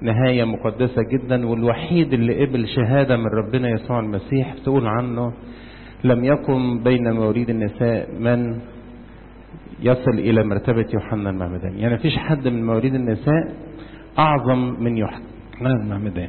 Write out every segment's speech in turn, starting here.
نهاية مقدسة جدا والوحيد اللي قبل شهادة من ربنا يسوع المسيح تقول عنه لم يكن بين مواليد النساء من يصل إلى مرتبة يوحنا المعمدان يعني مفيش حد من مواليد النساء أعظم من يوحنا المعمدان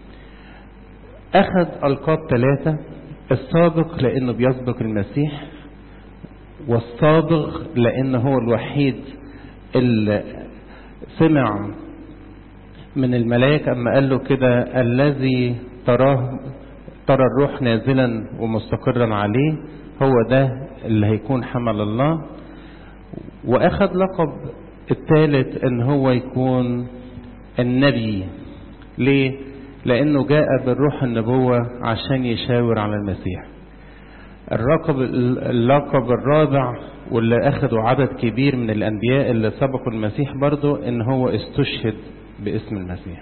أخذ ألقاب ثلاثة السابق لأنه بيسبق المسيح والصابغ لأنه هو الوحيد اللي سمع من الملائكة أما قال له كده الذي تراه ترى الروح نازلا ومستقرا عليه هو ده اللي هيكون حمل الله واخد لقب الثالث ان هو يكون النبي ليه لانه جاء بالروح النبوة عشان يشاور على المسيح الرقب اللقب الرابع واللي اخده عدد كبير من الانبياء اللي سبقوا المسيح برضو ان هو استشهد باسم المسيح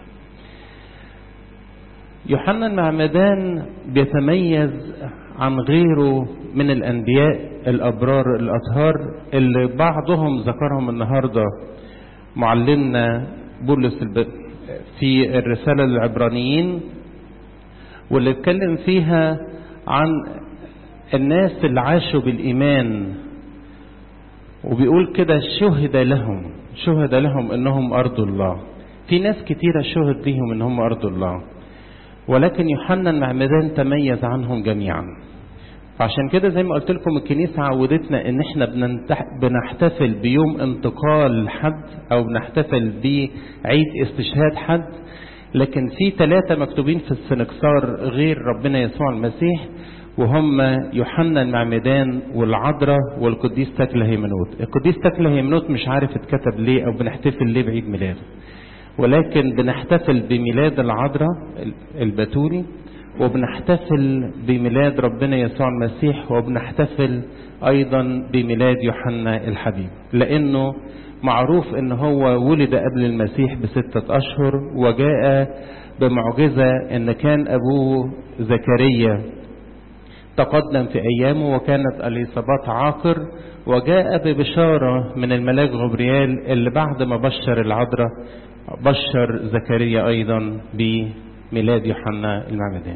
يوحنا المعمدان بيتميز عن غيره من الأنبياء الأبرار الأطهار اللي بعضهم ذكرهم النهاردة معلمنا بولس في الرسالة للعبرانيين واللي اتكلم فيها عن الناس اللي عاشوا بالإيمان وبيقول كده شهد لهم شهد لهم انهم ارض الله في ناس كتيرة شهد ليهم انهم ارض الله ولكن يوحنا المعمدان تميز عنهم جميعا فعشان كده زي ما قلت لكم الكنيسة عودتنا ان احنا بنحتفل بيوم انتقال حد او بنحتفل بعيد استشهاد حد لكن في ثلاثة مكتوبين في السنكسار غير ربنا يسوع المسيح وهم يوحنا المعمدان والعذراء والقديس تكله هيمنوت القديس تكله هيمنوت مش عارف اتكتب ليه او بنحتفل ليه بعيد ميلاده ولكن بنحتفل بميلاد العذراء البتولي وبنحتفل بميلاد ربنا يسوع المسيح وبنحتفل ايضا بميلاد يوحنا الحبيب لانه معروف ان هو ولد قبل المسيح بستة اشهر وجاء بمعجزة ان كان ابوه زكريا تقدم في ايامه وكانت اليصابات عاقر وجاء ببشارة من الملاك غبريال اللي بعد ما بشر العذراء بشر زكريا ايضا بميلاد يوحنا المعمدان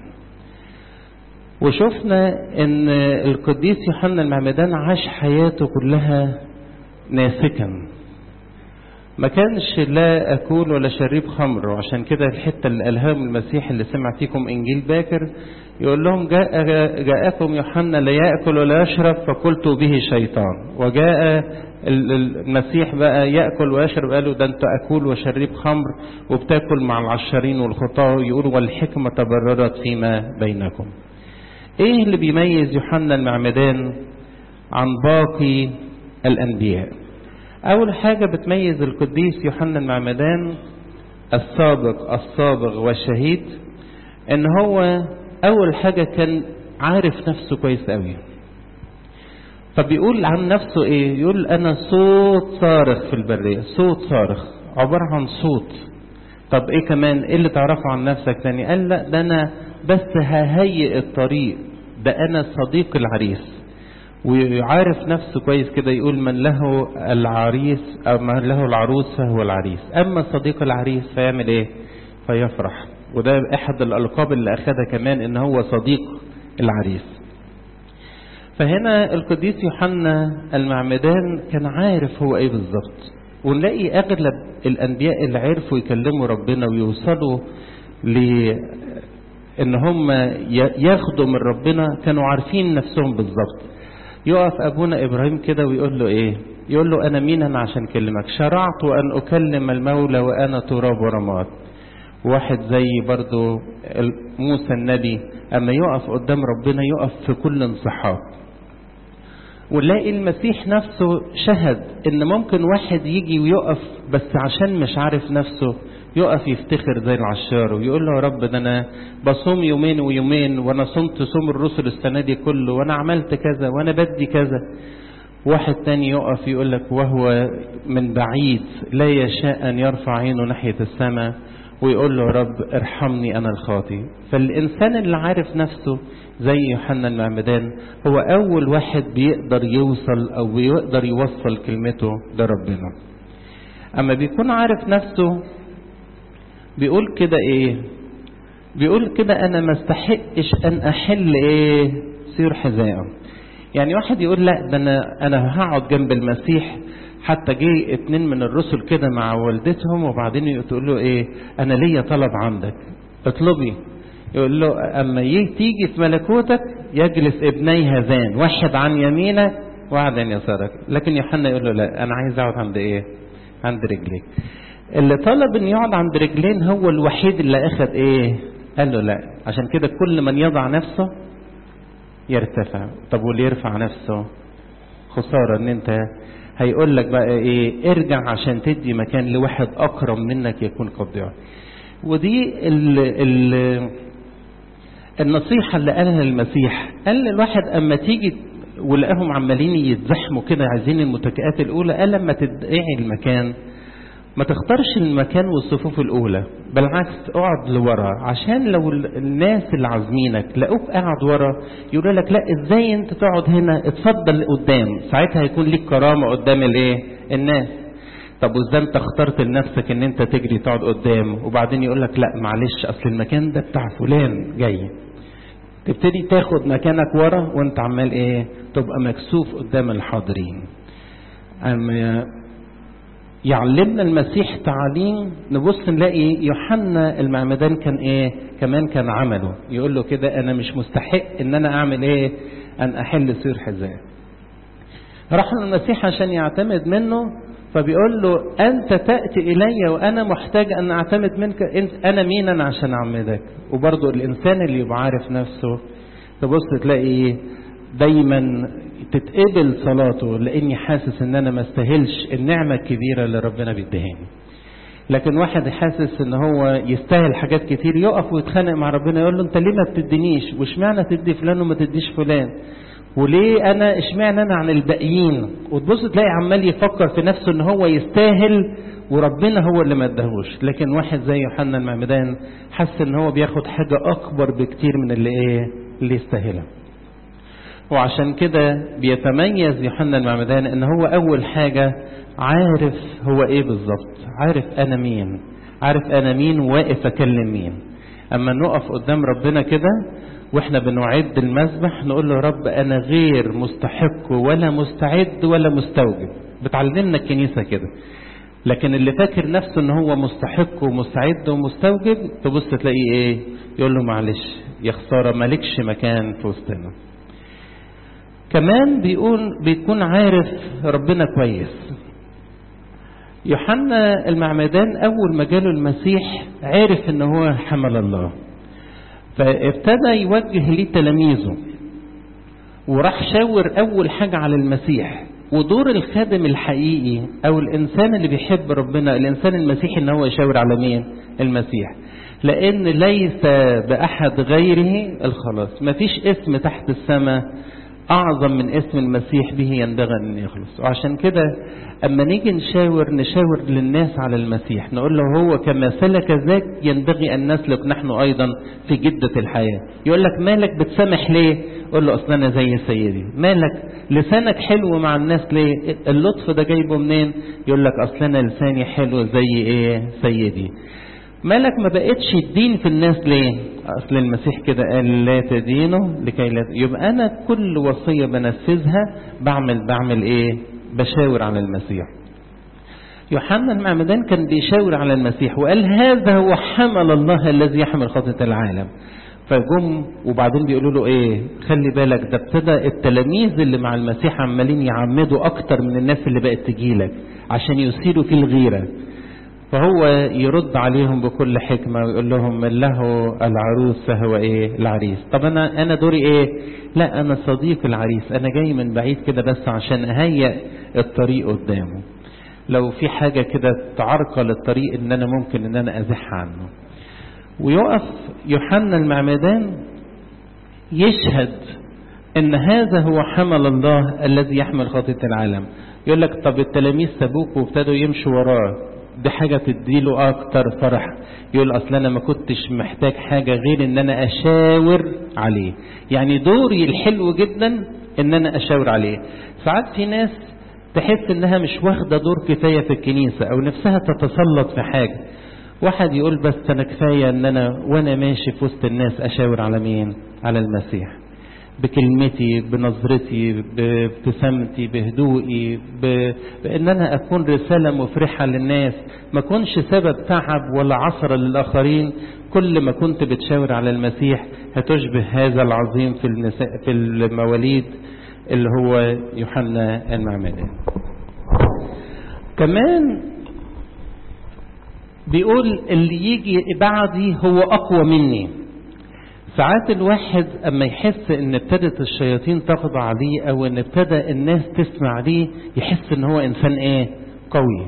وشفنا ان القديس يوحنا المعمدان عاش حياته كلها ناسكا ما كانش لا اكل ولا شريب خمر وعشان كده الحته اللي قالها المسيح اللي سمع فيكم انجيل باكر يقول لهم جاء جاءكم يوحنا لا ياكل ولا يشرب فقلت به شيطان وجاء المسيح بقى ياكل ويشرب قالوا ده انت اكل وشريب خمر وبتاكل مع العشارين والخطاه يقولوا والحكمه تبررت فيما بينكم ايه اللي بيميز يوحنا المعمدان عن باقي الانبياء اول حاجه بتميز القديس يوحنا المعمدان السابق الصابغ والشهيد ان هو اول حاجه كان عارف نفسه كويس قوي فبيقول عن نفسه ايه يقول انا صوت صارخ في البريه صوت صارخ عباره عن صوت طب ايه كمان ايه اللي تعرفه عن نفسك تاني قال لا ده انا بس ههيئ الطريق ده انا صديق العريس ويعرف نفسه كويس كده يقول من له العريس او من له العروس فهو العريس اما صديق العريس فيعمل ايه فيفرح وده احد الالقاب اللي اخذها كمان ان هو صديق العريس فهنا القديس يوحنا المعمدان كان عارف هو ايه بالظبط ونلاقي اغلب الانبياء اللي عرفوا يكلموا ربنا ويوصلوا ل ان هم ياخدوا من ربنا كانوا عارفين نفسهم بالظبط يقف ابونا ابراهيم كده ويقول له ايه يقول له انا مين انا عشان اكلمك شرعت ان اكلم المولى وانا تراب ورماد واحد زي برضو موسى النبي اما يقف قدام ربنا يقف في كل انصحاب ونلاقي المسيح نفسه شهد ان ممكن واحد يجي ويقف بس عشان مش عارف نفسه يقف يفتخر زي العشار ويقول له يا رب ده انا بصوم يومين ويومين وانا صمت صوم الرسل السنه دي كله وانا عملت كذا وانا بدي كذا واحد تاني يقف يقول لك وهو من بعيد لا يشاء ان يرفع عينه ناحيه السماء ويقول له يا رب ارحمني انا الخاطي فالانسان اللي عارف نفسه زي يوحنا المعمدان هو اول واحد بيقدر يوصل او بيقدر يوصل كلمته لربنا اما بيكون عارف نفسه بيقول كده ايه بيقول كده انا ما استحقش ان احل ايه سير حذائه يعني واحد يقول لا ده انا انا هقعد جنب المسيح حتى جه اتنين من الرسل كده مع والدتهم وبعدين تقول له ايه انا ليا طلب عندك اطلبي يقول له اما تيجي في ملكوتك يجلس ابني هذان واحد عن يمينك واحد عن يسارك لكن يوحنا يقول له لا انا عايز اقعد عند ايه عند رجليك اللي طلب ان يقعد عند رجلين هو الوحيد اللي اخذ ايه قال له لا عشان كده كل من يضع نفسه يرتفع طب واللي يرفع نفسه خسارة ان انت هيقول لك بقى ايه ارجع عشان تدي مكان لواحد اكرم منك يكون قد ضيع ودي ال ال النصيحة اللي قالها المسيح قال الواحد اما تيجي ولقاهم عمالين يتزحموا كده عايزين المتكئات الاولى قال لما تدعي المكان ما تختارش المكان والصفوف الأولى بالعكس اقعد لورا عشان لو الناس اللي عازمينك لقوك قاعد ورا يقولوا لك لا ازاي انت تقعد هنا اتفضل قدام ساعتها هيكون ليك كرامة قدام الايه الناس طب وازاي انت اخترت لنفسك ان انت تجري تقعد قدام وبعدين يقول لك لا معلش اصل المكان ده بتاع فلان جاي تبتدي تاخد مكانك ورا وانت عمال ايه تبقى مكسوف قدام الحاضرين أما يعلمنا المسيح تعاليم نبص نلاقي يوحنا المعمدان كان ايه كمان كان عمله يقول له كده انا مش مستحق ان انا اعمل ايه ان احل سير حذاء راح المسيح عشان يعتمد منه فبيقول له انت تاتي الي وانا محتاج ان اعتمد منك انت انا مين انا عشان اعمدك وبرضه الانسان اللي يبقى عارف نفسه تبص تلاقي دايما تتقبل صلاته لاني حاسس ان انا ما استاهلش النعمه الكبيره اللي ربنا بيديهاني لكن واحد حاسس ان هو يستاهل حاجات كتير يقف ويتخانق مع ربنا يقول له انت ليه ما بتدينيش واشمعنى تدي فلان وما تديش فلان وليه انا اشمعنى انا عن الباقيين وتبص تلاقي عمال يفكر في نفسه ان هو يستاهل وربنا هو اللي ما اداهوش لكن واحد زي يوحنا المعمدان حس ان هو بياخد حاجه اكبر بكتير من اللي ايه اللي يستاهلها وعشان كده بيتميز يوحنا المعمدان ان هو اول حاجة عارف هو ايه بالظبط عارف انا مين عارف انا مين واقف اكلم مين اما نقف قدام ربنا كده واحنا بنعد المذبح نقول له رب انا غير مستحق ولا مستعد ولا مستوجب بتعلمنا الكنيسة كده لكن اللي فاكر نفسه ان هو مستحق ومستعد ومستوجب تبص تلاقيه ايه يقول له معلش يا خسارة مالكش مكان في وسطنا كمان بيقول بيكون عارف ربنا كويس يوحنا المعمدان اول ما جاله المسيح عرف ان هو حمل الله فابتدى يوجه ليه تلاميذه وراح شاور اول حاجة على المسيح ودور الخادم الحقيقي او الانسان اللي بيحب ربنا الانسان المسيحي ان هو يشاور على مين المسيح لان ليس باحد غيره الخلاص مفيش اسم تحت السماء أعظم من اسم المسيح به ينبغي أن يخلص وعشان كده أما نيجي نشاور نشاور للناس على المسيح نقول له هو كما سلك ذاك ينبغي أن نسلك نحن أيضا في جدة الحياة يقول لك مالك بتسامح ليه قول له أصلا أنا زي سيدي مالك لسانك حلو مع الناس ليه اللطف ده جايبه منين يقول لك أصلا أنا لساني حلو زي إيه سيدي مالك ما بقتش الدين في الناس ليه اصل المسيح كده قال لا تدينوا لكي لا يبقى انا كل وصيه بنفذها بعمل بعمل ايه بشاور على المسيح يوحنا المعمدان كان بيشاور على المسيح وقال هذا هو حمل الله الذي يحمل خطيه العالم فجم وبعدين بيقولوا له ايه خلي بالك ده ابتدى التلاميذ اللي مع المسيح عمالين يعمدوا اكتر من الناس اللي بقت تجيلك عشان يثيروا في الغيره فهو يرد عليهم بكل حكمة ويقول لهم من له العروس فهو ايه العريس طب انا انا دوري ايه لا انا صديق العريس انا جاي من بعيد كده بس عشان اهيئ الطريق قدامه لو في حاجة كده تعرقل الطريق ان انا ممكن ان انا ازح عنه ويقف يوحنا المعمدان يشهد ان هذا هو حمل الله الذي يحمل خطية العالم يقول لك طب التلاميذ سابوك وابتدوا يمشوا وراه دي حاجة تديله أكتر فرح يقول أصل أنا ما كنتش محتاج حاجة غير إن أنا أشاور عليه يعني دوري الحلو جدا إن أنا أشاور عليه ساعات في ناس تحس إنها مش واخدة دور كفاية في الكنيسة أو نفسها تتسلط في حاجة واحد يقول بس انا كفايه ان انا وانا ماشي في وسط الناس اشاور على مين على المسيح بكلمتي بنظرتي بابتسامتي بهدوئي ب... بان انا اكون رساله مفرحه للناس ما اكونش سبب تعب ولا عثره للاخرين كل ما كنت بتشاور على المسيح هتشبه هذا العظيم في النساء في المواليد اللي هو يوحنا المعمدان كمان بيقول اللي يجي بعدي هو اقوى مني ساعات الواحد اما يحس ان ابتدت الشياطين تخضع عليه او ان ابتدى الناس تسمع ليه يحس ان هو انسان ايه قوي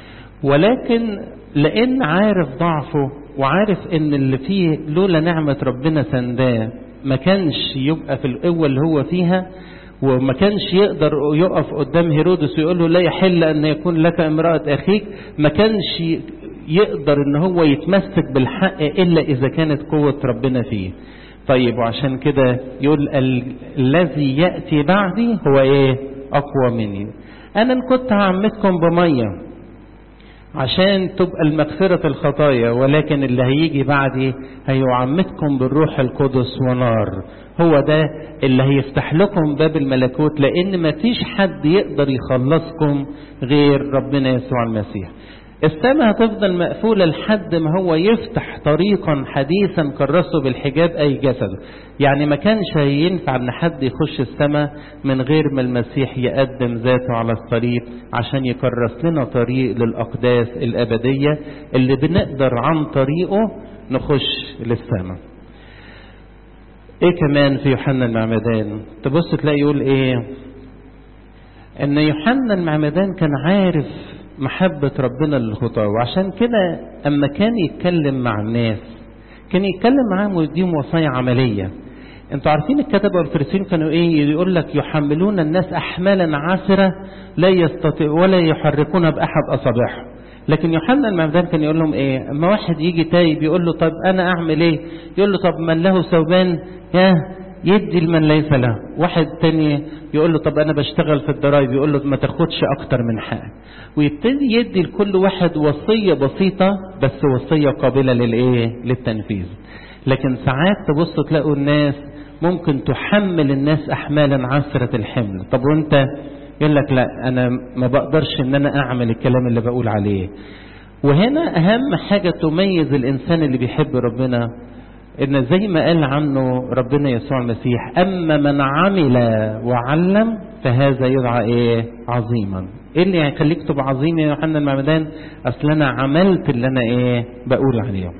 ولكن لان عارف ضعفه وعارف ان اللي فيه لولا نعمة ربنا سنداه ما كانش يبقى في القوة اللي هو فيها وما كانش يقدر يقف قدام هيرودس ويقول له لا يحل ان يكون لك امرأة اخيك ما كانش يقدر ان هو يتمسك بالحق الا اذا كانت قوة ربنا فيه طيب وعشان كده يقول ال... الذي يأتي بعدي هو ايه اقوى مني انا ان كنت هعمدكم بمية عشان تبقى المغفرة الخطايا ولكن اللي هيجي بعدي هيعمدكم بالروح القدس ونار هو ده اللي هيفتح لكم باب الملكوت لان مفيش حد يقدر يخلصكم غير ربنا يسوع المسيح السماء هتفضل مقفولة لحد ما هو يفتح طريقا حديثا كرسه بالحجاب أي جسد يعني ما كانش ينفع أن حد يخش السماء من غير ما المسيح يقدم ذاته على الصليب عشان يكرس لنا طريق للأقداس الأبدية اللي بنقدر عن طريقه نخش للسماء ايه كمان في يوحنا المعمدان تبص تلاقي يقول ايه ان يوحنا المعمدان كان عارف محبة ربنا للخطاة وعشان كده أما كان يتكلم مع الناس كان يتكلم معاهم ويديهم وصايا عملية انتوا عارفين الكتبة والفريسين كانوا ايه يقول لك يحملون الناس احمالا عاسرة لا يستطيع ولا يحركون باحد اصابعهم لكن يوحنا المعمدان كان يقول لهم ايه اما واحد يجي تايب يقول له طب انا اعمل ايه يقول له طب من له ثوبان يا يدي لمن ليس له واحد تاني يقول له طب انا بشتغل في الضرايب يقول له ما تاخدش اكتر من حقك ويبتدي يدي لكل واحد وصية بسيطة بس وصية قابلة للايه للتنفيذ لكن ساعات تبصوا تلاقوا الناس ممكن تحمل الناس احمالا عسرة الحمل طب وانت يقول لك لا انا ما بقدرش ان انا اعمل الكلام اللي بقول عليه وهنا اهم حاجة تميز الانسان اللي بيحب ربنا ان زي ما قال عنه ربنا يسوع المسيح اما من عمل وعلم فهذا يدعى ايه عظيما ايه اللي هيخليك تبقى عظيم يا يوحنا المعمدان اصل انا عملت اللي انا ايه بقول عليه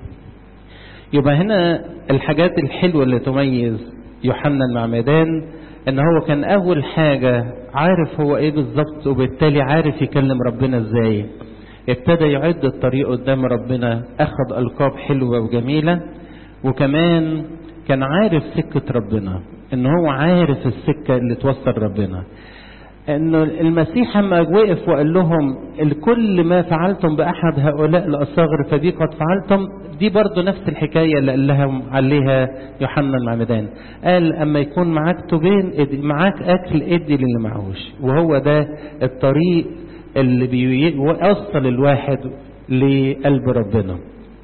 يبقى هنا الحاجات الحلوة اللي تميز يوحنا المعمدان ان هو كان اول حاجة عارف هو ايه بالظبط وبالتالي عارف يكلم ربنا ازاي ابتدى يعد الطريق قدام ربنا اخذ القاب حلوة وجميلة وكمان كان عارف سكة ربنا ان هو عارف السكة اللي توصل ربنا انه المسيح لما وقف وقال لهم الكل ما فعلتم باحد هؤلاء الاصاغر فدي قد فعلتم دي برضه نفس الحكايه اللي قال لها عليها يوحنا المعمدان قال اما يكون معاك توبين معاك اكل ادي للي معهوش وهو ده الطريق اللي بيوصل الواحد لقلب ربنا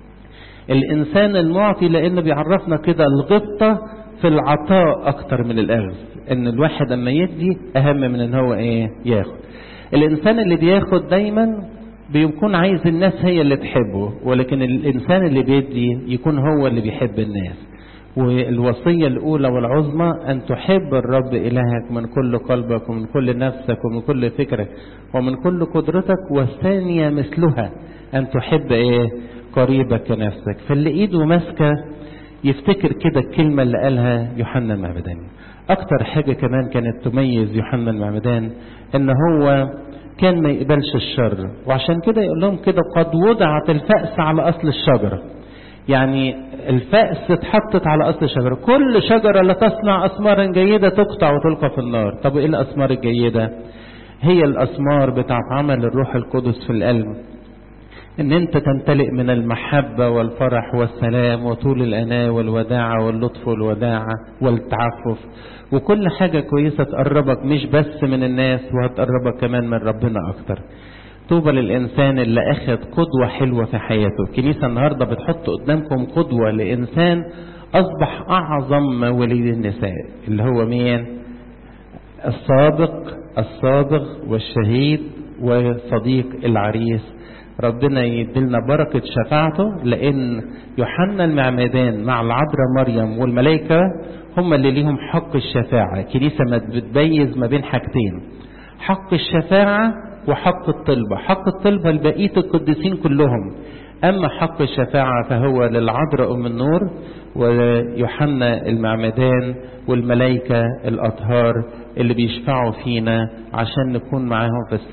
الانسان المعطي لانه بيعرفنا كده الغبطه في العطاء اكتر من الاخذ ان الواحد اما يدي اهم من ان هو ايه ياخد الانسان اللي بياخد دايما بيكون عايز الناس هي اللي تحبه ولكن الانسان اللي بيدي يكون هو اللي بيحب الناس والوصية الأولى والعظمى أن تحب الرب إلهك من كل قلبك ومن كل نفسك ومن كل فكرك ومن كل قدرتك والثانية مثلها أن تحب إيه قريبك كنفسك فاللي إيده ماسكة يفتكر كده الكلمة اللي قالها يوحنا المعمدان أكتر حاجة كمان كانت تميز يوحنا المعمدان إن هو كان ما يقبلش الشر وعشان كده يقول لهم كده قد وضعت الفأس على أصل الشجرة يعني الفأس اتحطت على أصل الشجرة كل شجرة لا تصنع أثمارا جيدة تقطع وتلقى في النار طب إيه الأثمار الجيدة هي الأثمار بتاعت عمل الروح القدس في القلب ان انت تمتلئ من المحبة والفرح والسلام وطول الأناة والوداعة واللطف والوداعة والتعفف وكل حاجة كويسة تقربك مش بس من الناس وهتقربك كمان من ربنا أكتر طوبى للإنسان اللي أخذ قدوة حلوة في حياته الكنيسة النهاردة بتحط قدامكم قدوة لإنسان أصبح أعظم مواليد النساء اللي هو مين الصادق الصادق والشهيد وصديق العريس ربنا يدلنا بركة شفاعته لأن يوحنا المعمدان مع العذراء مريم والملائكة هم اللي ليهم حق الشفاعة كنيسة ما بتبيز ما بين حاجتين حق الشفاعة وحق الطلبة حق الطلبة لبقية القديسين كلهم أما حق الشفاعة فهو للعذراء أم النور ويوحنا المعمدان والملائكة الأطهار اللي بيشفعوا فينا عشان نكون معاهم في